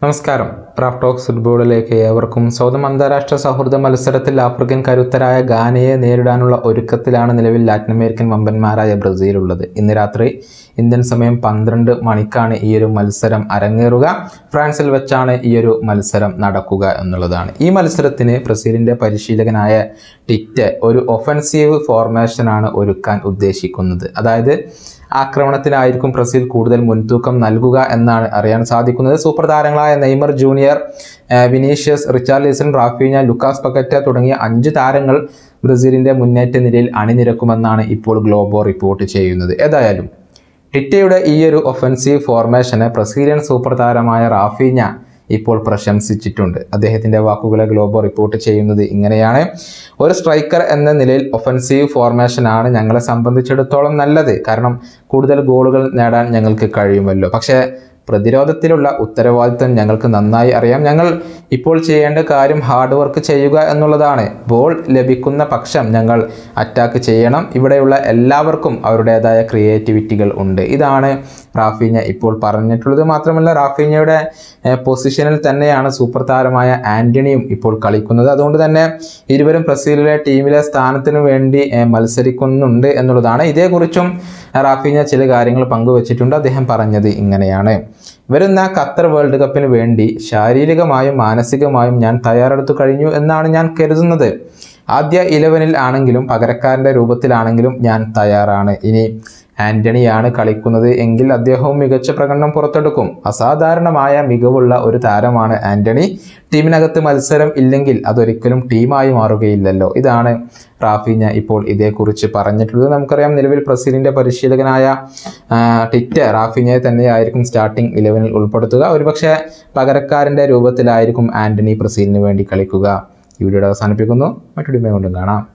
നമസ്കാരം Raf talks ഫുട്ബോളിലേക്ക് ഏവർക്കും സ്വന്തം അന്താരാഷ്ട്ര സൗഹൃദ മത്സരത്തിൽ ആഫ്രിക്കൻ കരുത്തരായ ഗാനയെ നേരിടാനുള്ള ഒരുക്കത്തിലാണ് നിലവിൽ ലാറ്റിൻ അമേരിക്കൻ വമ്പന്മാരായ ബ്രസീൽ ഉള്ളത് ഇന്ന് രാത്രി ഇന്ത്യൻ സമയം പന്ത്രണ്ട് മണിക്കാണ് ഈ ഒരു മത്സരം അരങ്ങേറുക ഫ്രാൻസിൽ വെച്ചാണ് ഈ ഒരു മത്സരം നടക്കുക എന്നുള്ളതാണ് ഈ മത്സരത്തിന് ബ്രസീലിൻ്റെ പരിശീലകനായ ടിറ്റ് ഒരു ഒഫൻസീവ് ഫോർമേഷനാണ് ഒരുക്കാൻ ഉദ്ദേശിക്കുന്നത് അതായത് ആക്രമണത്തിനായിരിക്കും ബ്രസീൽ കൂടുതൽ മുൻതൂക്കം നൽകുക എന്നാണ് അറിയാൻ സാധിക്കുന്നത് സൂപ്പർ താരങ്ങളായ നെയ്മർ ജൂനിയർ ആ, Vinicius Richarlison Raphinha Lucas Paqueta തുടങ്ങിയ അഞ്ച് താരങ്ങൾ ബ്രസീലിന്റെ മുന്നേറ്റ നിരയിൽ അണിനിരക്കുമെന്നാണ് ഇപ്പോൾ ഗ്ലോബോ റിപ്പോർട്ട് ചെയ്യുന്നത് ഏതായാലും ടിറ്റയുടെ ഈ ഒരു ഒഫൻസീവ് ഫോർമേഷനെ ബ്രസീലിയൻ സൂപ്പർ താരമായ റാഫീഞ്ഞ ഇപ്പോൾ പ്രശംസിച്ചിട്ടുണ്ട് അദ്ദേഹത്തിന്റെ വാക്കുകളെ ഗ്ലോബോ റിപ്പോർട്ട് ചെയ്യുന്നത് ഇങ്ങനെയാണ് ഒരു സ്ട്രൈക്കർ എന്ന നിലയിൽ ഒഫൻസീവ് ഫോർമേഷനാണ് ഞങ്ങളെ സംബന്ധിച്ചിടത്തോളം നല്ലത് കാരണം കൂടുതൽ ഗോളുകൾ നേടാൻ ഞങ്ങൾക്ക് കഴിയുമല്ലോ പക്ഷേ പ്രതിരോധത്തിലുള്ള ഉത്തരവാദിത്തം ഞങ്ങൾക്ക് നന്നായി അറിയാം ഞങ്ങൾ ഇപ്പോൾ ചെയ്യേണ്ട കാര്യം ഹാർഡ് വർക്ക് ചെയ്യുക എന്നുള്ളതാണ് ബോൾ ലഭിക്കുന്ന പക്ഷം ഞങ്ങൾ അറ്റാക്ക് ചെയ്യണം ഇവിടെയുള്ള എല്ലാവർക്കും അവരുടേതായ ക്രിയേറ്റിവിറ്റികൾ ഉണ്ട് ഇതാണ് റാഫീഞ്ഞ ഇപ്പോൾ പറഞ്ഞിട്ടുള്ളത് മാത്രമല്ല റാഫീഞ്ഞയുടെ ഏഹ്, പൊസിഷനിൽ തന്നെയാണ് സൂപ്പർ താരമായ ആന്റണിയും ഇപ്പോൾ കളിക്കുന്നത് അതുകൊണ്ട് തന്നെ ഇരുവരും ബ്രസീലിലെ ടീമിലെ സ്ഥാനത്തിനു വേണ്ടി ഏഹ്, മത്സരിക്കുന്നുണ്ട് എന്നുള്ളതാണ് ഇതേക്കുറിച്ചും റാഫീഞ്ഞ ചില കാര്യങ്ങൾ പങ്കുവച്ചിട്ടുണ്ട് അദ്ദേഹം പറഞ്ഞത് ഇങ്ങനെയാണ് വരുന്ന ഖത്തർ വേൾഡ് കപ്പിന് വേണ്ടി ശാരീരികമായും മാനസികമായും ഞാൻ തയ്യാറെടുത്തു കഴിഞ്ഞു എന്നാണ് ഞാൻ കരുതുന്നത് ആദ്യ ഇലവനിൽ ആണെങ്കിലും പകരക്കാരൻ്റെ രൂപത്തിലാണെങ്കിലും ഞാൻ തയ്യാറാണ് ഇനി ആന്റണിയാണ് കളിക്കുന്നത് എങ്കിൽ അദ്ദേഹവും മികച്ച പ്രകടനം പുറത്തെടുക്കും അസാധാരണമായ മികവുള്ള ഒരു താരമാണ് ആന്റണി ടീമിനകത്ത് മത്സരം ഇല്ലെങ്കിൽ അതൊരിക്കലും ടീമായി മാറുകയില്ലല്ലോ ഇതാണ് റാഫീഞ്ഞ ഇപ്പോൾ ഇതേക്കുറിച്ച് പറഞ്ഞിട്ടുള്ളത് നമുക്കറിയാം നിലവിൽ ബ്രസീലിന്റെ പരിശീലകനായ ആ, ടിറ്റ റാഫീഞ്ഞയെ തന്നെയായിരിക്കും സ്റ്റാർട്ടിംഗ് ഇലവനിൽ ഉൾപ്പെടുത്തുക ഒരുപക്ഷെ പകരക്കാരൻ്റെ രൂപത്തിലായിരിക്കും ആന്റണി ബ്രസീലിന് വേണ്ടി കളിക്കുക ഈ വീഡിയോ അവസാനിപ്പിക്കുന്നു മറ്റൊരു കൊണ്ടും കാണാം